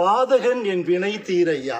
பாதகன் என் வினை தீரையா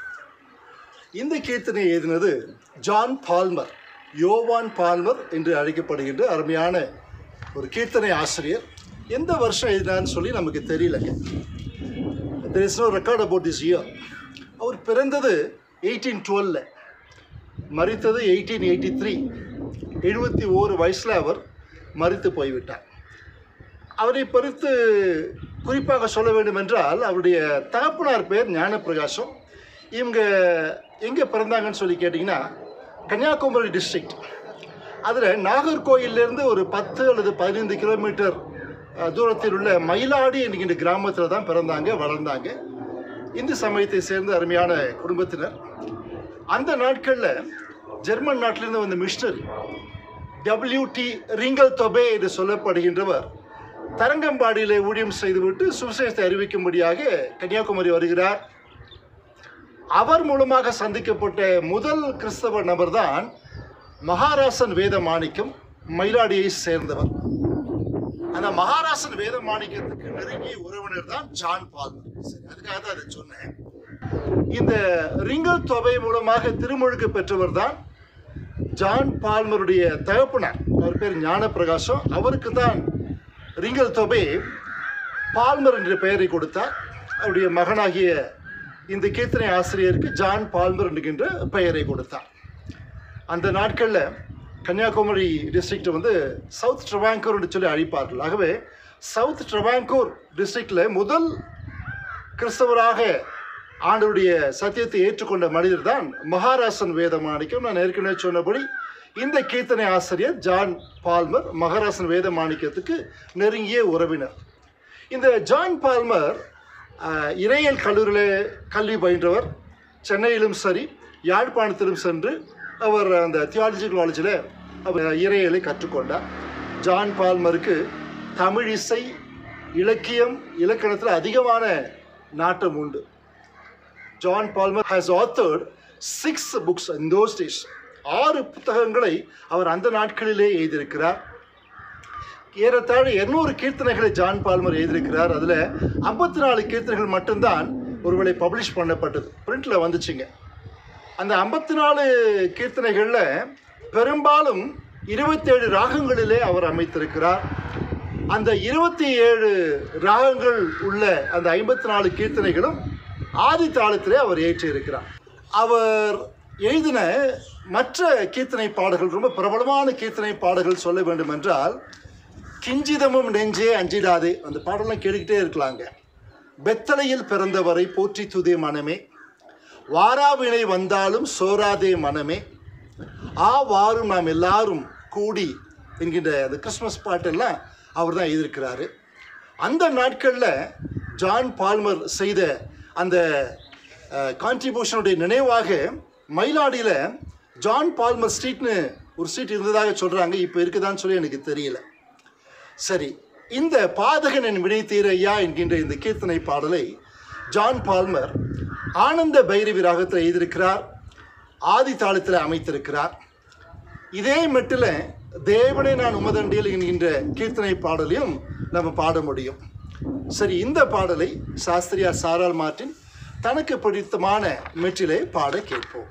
இந்த கீர்த்தனை எழுதினது ஜான் பால்மர் யோவான் பால்மர் என்று அழைக்கப்படுகின்ற அருமையான ஒரு கீர்த்தனை ஆசிரியர் எந்த வருஷம் எழுதினார்னு சொல்லி நமக்கு தெரியலங்க there is no record about this year அவர் பிறந்தது எயிட்டீன் டுவெல்ல மறித்தது எயிட்டீன் எயிட்டி த்ரீ எழுபத்தி ஓரு வயசில் அவர் மறித்து போய்விட்டார் அவரை பொறுத்து குறிப்பாக சொல்ல வேண்டும் என்றால் அவருடைய தகப்பனார் பேர் ஞானப்பிரகாசம் இவங்க எங்கே பிறந்தாங்கன்னு சொல்லி கேட்டிங்கன்னா கன்னியாகுமரி டிஸ்ட்ரிக்ட் அதில் நாகர்கோயிலேருந்து ஒரு பத்து அல்லது பதினைந்து கிலோமீட்டர் அஹ், தூரத்தில் உள்ள மயிலாடி என்கின்ற கிராமத்தில் தான் பிறந்தாங்க வளர்ந்தாங்க இந்து சமயத்தை சேர்ந்த அருமையான குடும்பத்தினர் அந்த நாட்களில் ஜெர்மன் நாட்டிலிருந்து வந்த மிஷனரி டபிள்யூடி ரிங்கல் தொபே என்று சொல்லப்படுகின்றவர் தரங்கம்பாடியிலே ஊழியம் செய்துவிட்டு சுவிசேஷத்தை அறிவிக்கும்படியாக கன்னியாகுமரி வருகிறார் அவர் மூலமாக சந்திக்கப்பட்ட முதல் கிறிஸ்தவ நபர்தான் மகாராசன் வேத மாணிக்கம் மயிலாடியை சேர்ந்தவர் அந்த மகாராசன் வேத மாணிக்கத்துக்கு நெருங்கிய உறவினர் தான் ஜான் பால்மர் சரி அதுக்காக தான் அதை சொன்னேன் இந்த ரிங்கல் தொகை மூலமாக திருமுழுக்கு பெற்றவர் தான் ஜான் பால்மருடைய தகப்பனார் அவர் பேர் ஞானப்பிரகாசம் அவருக்கு தான் ரிங்கல் தொபே பால்மர் என்ற பெயரை கொடுத்தார் அவருடைய மகனாகிய இந்த கீர்த்தனை ஆசிரியருக்கு ஜான் பால்மர் என்கின்ற பெயரை கொடுத்தார் அந்த நாட்களில் கன்னியாகுமரி டிஸ்ட்ரிக்ட் வந்து சவுத் ட்ரவாங்கூர் என்று சொல்லி அழைப்பார்கள் ஆகவே சவுத் ட்ரவாங்கூர் டிஸ்ட்ரிக்டில் முதல் கிறிஸ்தவராக ஆண்டவருடைய சத்தியத்தை ஏற்றுக்கொண்ட மனிதர் தான் மகாராசன் வேதமாணிக்கம் நான் ஏற்கனவே சொன்னபடி இந்த கீர்த்தனை ஆசிரியர் ஜான் பால்மர் மகாராசன் வேதமாணிக்கத்துக்கு நெருங்கிய உறவினர் இந்த ஜான் பால்மர் அஹ், இறையியல் கல்லூரியில் கல்வி பயின்றவர் சென்னையிலும் சரி யாழ்ப்பாணத்திலும் சென்று அவர் அந்த தியாலஜி காலேஜில் அவர் இறையியலை கற்றுக்கொண்டார் ஜான் பால்மருக்கு தமிழ் இசை இலக்கியம் இலக்கணத்தில் அதிகமான நாட்டம் உண்டு John Palmer has authored six books in those days ஆறு புத்தகங்களை அவர் அந்த நாட்களிலே எழுதியிருக்கிறார் ஏறத்தாழ இருநூறு கீர்த்தனைகளை ஜான் பால்மர் எழுதியிருக்கிறார் அதில் ஐம்பத்தி நாலு கீர்த்தனைகள் மட்டும்தான் ஒருவேளை பப்ளிஷ் பண்ணப்பட்டது பிரிண்டில் வந்துச்சுங்க அந்த ஐம்பத்தி நாலு கீர்த்தனைகளில் பெரும்பாலும் இருபத்தேழு ராகங்களிலே அவர் அமைத்திருக்கிறார் அந்த இருபத்தி ஏழு ராகங்கள் உள்ள அந்த ஐம்பத்தி நாலு கீர்த்தனைகளும் ஆதி தாளத்திலே அவர் ஏற்றியிருக்கிறார் அவர் எழுதின மற்ற கீர்த்தனை பாடல்கள் ரொம்ப பிரபலமான கீர்த்தனை பாடல்கள் சொல்ல வேண்டும் என்றால் கிஞ்சிதமும் நெஞ்சே அஞ்சிடாதே அந்த பாடலாம் கேட்டுக்கிட்டே இருக்கலாங்க பெத்தலையில் பிறந்தவரை போற்றி துதே மனமே வாராவினை வந்தாலும் சோராதே மனமே ஆ வாரும் நாம் எல்லாரும் கூடி என்கின்ற அந்த கிறிஸ்மஸ் பாட்டெல்லாம் அவர் தான் எழுதியிருக்கிறாரு அந்த நாட்களில் ஜான் பால்மர் செய்த அந்த கான்ட்ரிபியூஷனுடைய நினைவாக மயிலாடியில் ஜான் பால்மர் ஸ்ட்ரீட்னு ஒரு ஸ்ட்ரீட் இருந்ததாக சொல்கிறாங்க இப்போ இருக்குதான்னு சொல்லி எனக்கு தெரியல சரி இந்த பாதகன் என் வினை தீரையா என்கின்ற இந்த கீர்த்தனை பாடலை ஜான் பால்மர் ஆனந்த பைரவி ராகத்தில் எழுதியிருக்கிறார் ஆதி தாளத்தில் அமைத்திருக்கிறார் இதே மெட்டில் தேவனை நான் உமதண்டியில் என்கின்ற கீர்த்தனை பாடலையும் நம்ம பாட முடியும் சரி இந்த பாடலை சாஸ்திரியா சாரால் மார்ட்டின் தனக்கு பிடித்தமான மெட்டிலே பாட கேட்போம்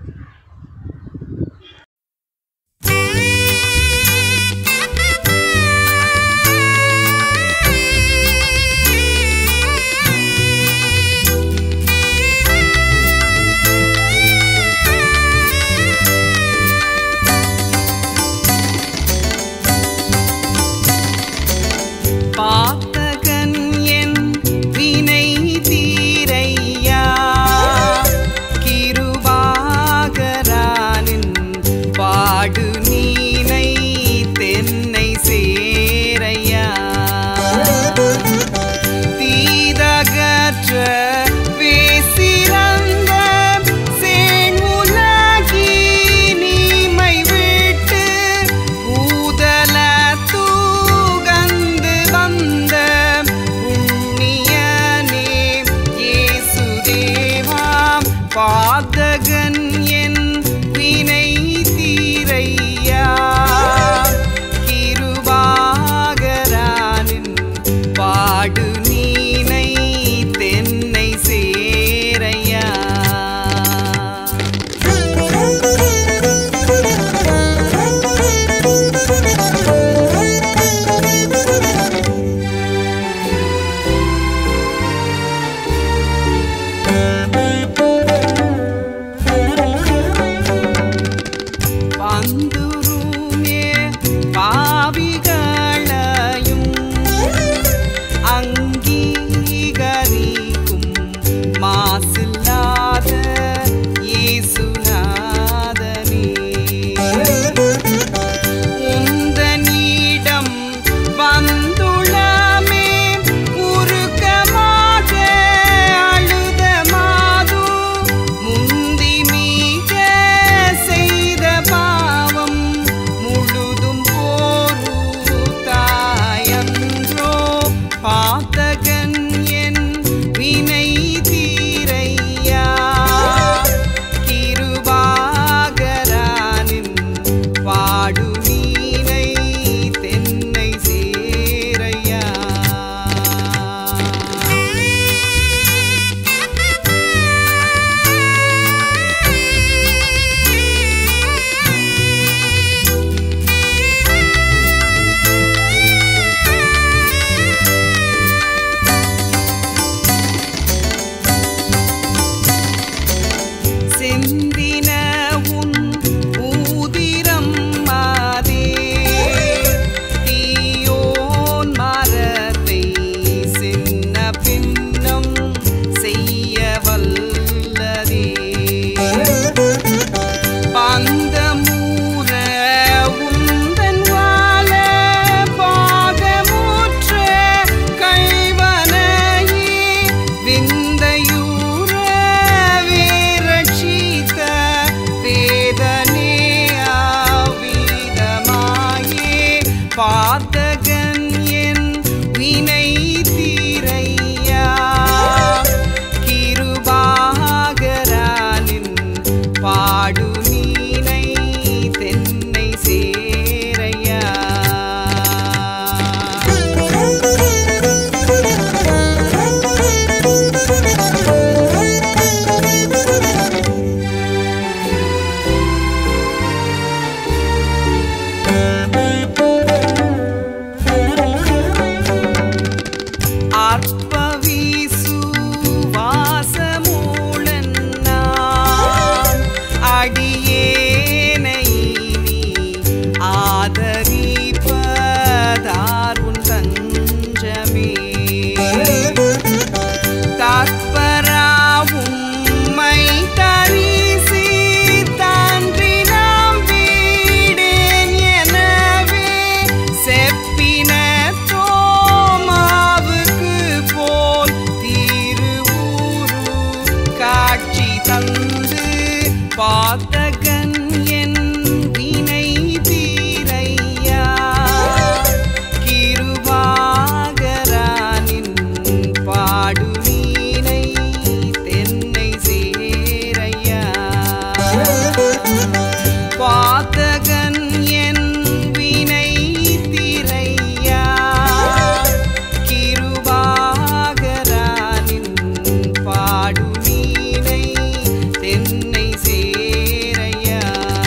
பாத்தகன் என் வினை தீரையா கிருபாகரனே பாதகன் என் வினை தீரையா கிருபாகரானின் பாடு மீனை தென்னை சேரையா அற்பவிசு வாசமூலன் நான் அடியேனை நீ ஆதரிப்பதார் உன் தஞ்சமே தற்பராவும்மை தரிசி தான்றி நாம் வீடேன் எனவே செப்பின தோமாவுக்கு போல் திருவூரு காட்சி தந்து பாத்தகன் என் வினை தீரையா கிருபாகரானின் பாடு மீனை தென்னை சேரையா பாத்தகன் என் வினை தீரையா கிருபாகரானின் பாடு மீனை தென்னை சேரையா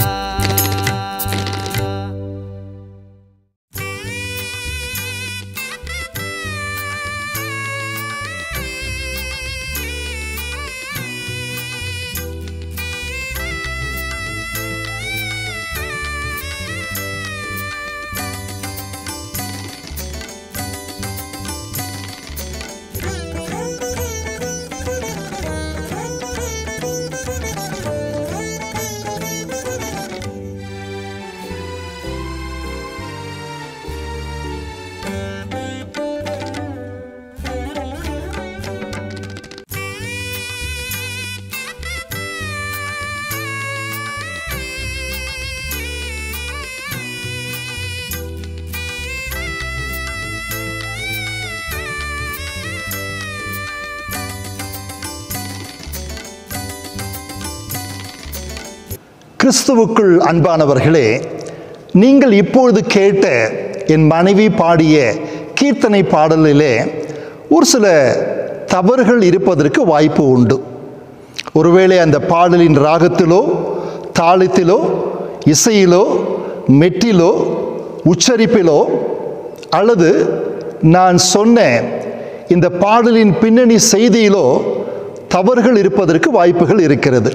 கிறிஸ்துவுக்குள் அன்பானவர்களே நீங்கள் இப்பொழுது கேட்ட என் மனைவி பாடிய கீர்த்தனை பாடலிலே ஒரு சில தவறுகள் இருப்பதற்கு வாய்ப்பு உண்டு ஒருவேளை அந்த பாடலின் ராகத்திலோ தாளத்திலோ இசையிலோ மெட்டிலோ உச்சரிப்பிலோ அல்லது நான் சொன்ன இந்த பாடலின் பின்னணி செய்தியிலோ தவறுகள் இருப்பதற்கு வாய்ப்புகள் இருக்கிறது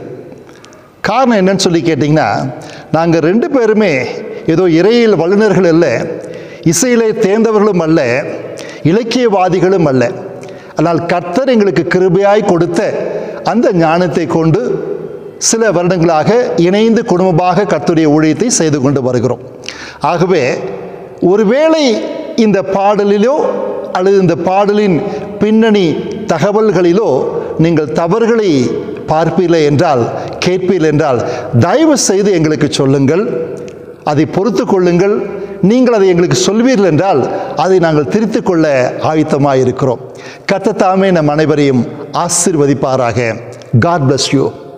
காரணம் என்னன்னு சொல்லி கேட்டிங்கன்னா நாங்கள் ரெண்டு பேருமே ஏதோ இறையியல் வல்லுநர்கள் அல்ல இசையிலே தேர்ந்தவர்களும் அல்ல இலக்கியவாதிகளும் அல்ல ஆனால் கர்த்தர் எங்களுக்கு கிருபையாய் கொடுத்த அந்த ஞானத்தை கொண்டு சில வருடங்களாக இணைந்து குடும்பமாக கர்த்தருடைய ஊழியத்தை செய்து கொண்டு வருகிறோம் ஆகவே ஒருவேளை இந்த பாடலிலோ அல்லது இந்த பாடலின் பின்னணி தகவல்களிலோ நீங்கள் தவறுகளை பார்ப்பீர்கள் என்றால் கேட்பீர்கள் என்றால் தயவு செய்து எங்களுக்கு சொல்லுங்கள் அதை பொறுத்து கொள்ளுங்கள் நீங்கள் அதை எங்களுக்கு சொல்வீர்கள் என்றால் அதை நாங்கள் திருத்திக் கொள்ள ஆயத்தமாக இருக்கிறோம் கத்தத்தாமே நம் அனைவரையும் ஆசிர்வதிப்பாராக காட் bless யூ